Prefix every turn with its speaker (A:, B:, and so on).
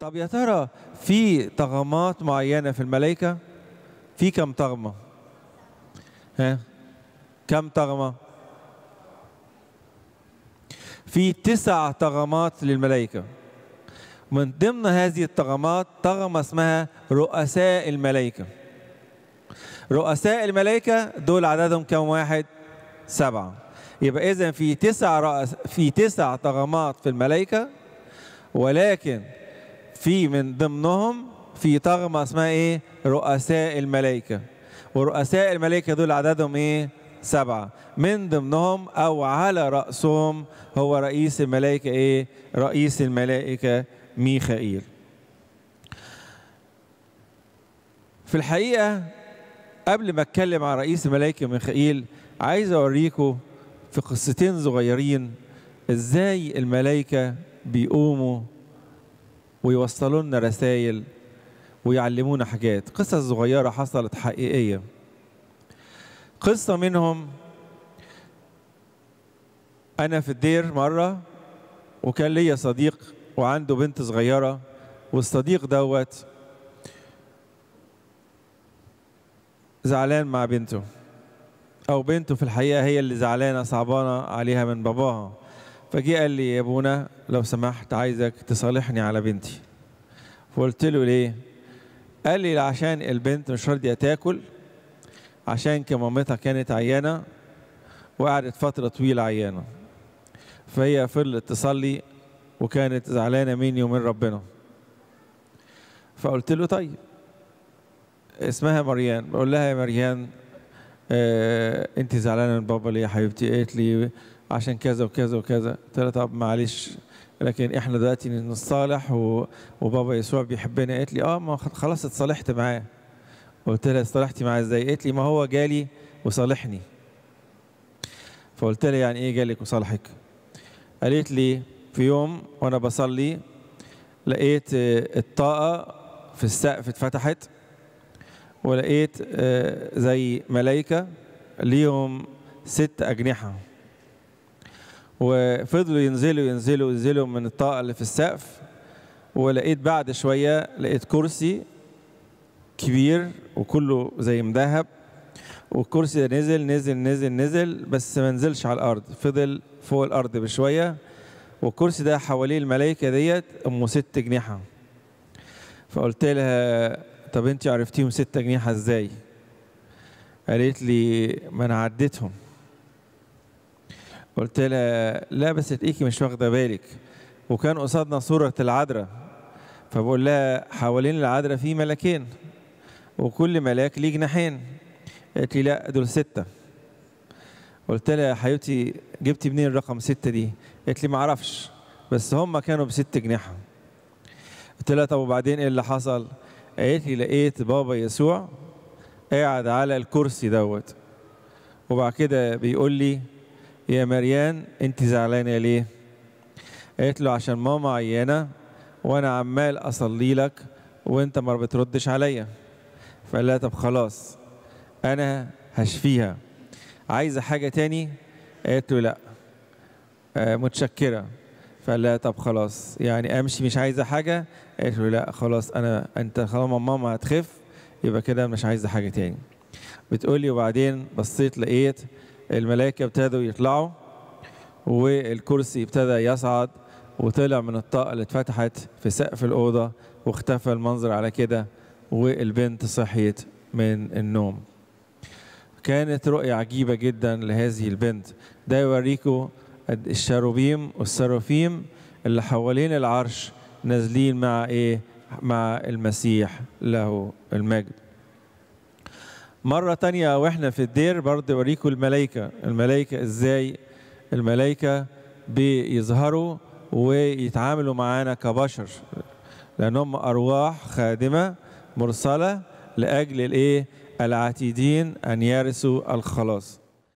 A: طب يا ترى في طغمات معينة في الملائكة في كم طغمة ها كم طغمة في تسع طغمات للملائكة من ضمن هذه الطغمات طغمة اسمها رؤساء الملائكة رؤساء الملائكة دول عددهم كم واحد سبعة يبقى إذا في تسع رأس في تسع طغمات في الملائكة ولكن في من ضمنهم في طغمة اسمها إيه رؤساء الملائكة ورؤساء الملائكة دول عددهم إيه سبعة من ضمنهم أو على رأسهم هو رئيس الملائكة إيه رئيس الملائكة ميخائيل في الحقيقة قبل ما اتكلم عن رئيس الملائكة ميخائيل عايز اوريكم في قصتين صغيرين ازاي الملائكة بيقوموا ويوصلوا لنا رسائل ويعلمونا حاجات قصص صغيرة حصلت حقيقية قصة منهم أنا في الدير مرة وكان ليا صديق وعنده بنت صغيرة والصديق دوت زعلان مع بنته او بنته في الحقيقه هي اللي زعلانه صعبانه عليها من باباها فجي قال لي يا ابونا لو سمحت عايزك تصالحني على بنتي فقلت له ليه قال لي عشان البنت مش راضيه تاكل عشان كان مامتها كانت عيانه وقعدت فتره طويله عيانه فهي فضلت تصلي وكانت زعلانه مني ومن ربنا فقلت له طيب اسمها مريان بقول لها يا مريان آه انت زعلانه من بابا ليه يا حبيبتي قالت لي عشان كذا وكذا وكذا قلت لها طب معلش لكن احنا دلوقتي نتصالح و... وبابا يسوع بيحبنا قالت لي اه ما خلاص اتصالحت معاه قلت لها اتصالحتي معاه ازاي قالت لي ما هو جالي وصالحني فقلت لها يعني ايه جالك وصالحك قالت لي في يوم وانا بصلي لقيت الطاقه في السقف اتفتحت ولقيت زي ملائكة ليهم ست أجنحة وفضلوا ينزلوا ينزلوا ينزلوا من الطاقة اللي في السقف ولقيت بعد شوية لقيت كرسي كبير وكله زي مذهب والكرسي ده نزل نزل نزل نزل بس ما نزلش على الأرض فضل فوق الأرض بشوية والكرسي ده حواليه الملائكة ديت أم ست أجنحة فقلت لها طب انت عرفتيهم ست أجنحة ازاي؟ قالت لي ما انا عديتهم قلت لها لا بس تلاقيكي مش واخده بالك وكان قصادنا صورة العذراء فبقول لها حوالين العذراء في ملكين وكل ملاك ليه جناحين قالت لي لا دول ستة قلت لها يا حبيبتي جبتي منين الرقم ستة دي؟ قالت لي ما اعرفش بس هم كانوا بست جناحة قلت لها طب وبعدين ايه اللي حصل؟ قالت لي لقيت بابا يسوع قاعد على الكرسي دوت وبعد كده بيقول لي يا مريان انت زعلانه ليه قالت له عشان ماما عيانه وانا عمال اصلي لك وانت ما بتردش عليا فقال لها طب خلاص انا هشفيها عايزه حاجه تاني قالت له لا آه متشكره فقال لها طب خلاص يعني امشي مش عايزه حاجه قالت له لا خلاص انا انت خلاص ماما هتخف يبقى كده مش عايزه حاجه تاني بتقولي وبعدين بصيت لقيت الملائكه ابتدوا يطلعوا والكرسي ابتدى يصعد وطلع من الطاقه اللي اتفتحت في سقف الاوضه واختفى المنظر على كده والبنت صحيت من النوم كانت رؤية عجيبة جدا لهذه البنت ده يوريكم الشاروبيم والسرافيم اللي حوالين العرش نازلين مع ايه مع المسيح له المجد مرة تانية واحنا في الدير برضه اوريكم الملائكة الملائكة ازاي الملائكة بيظهروا ويتعاملوا معانا كبشر لأنهم أرواح خادمة مرسلة لأجل الإيه العتيدين أن يرثوا الخلاص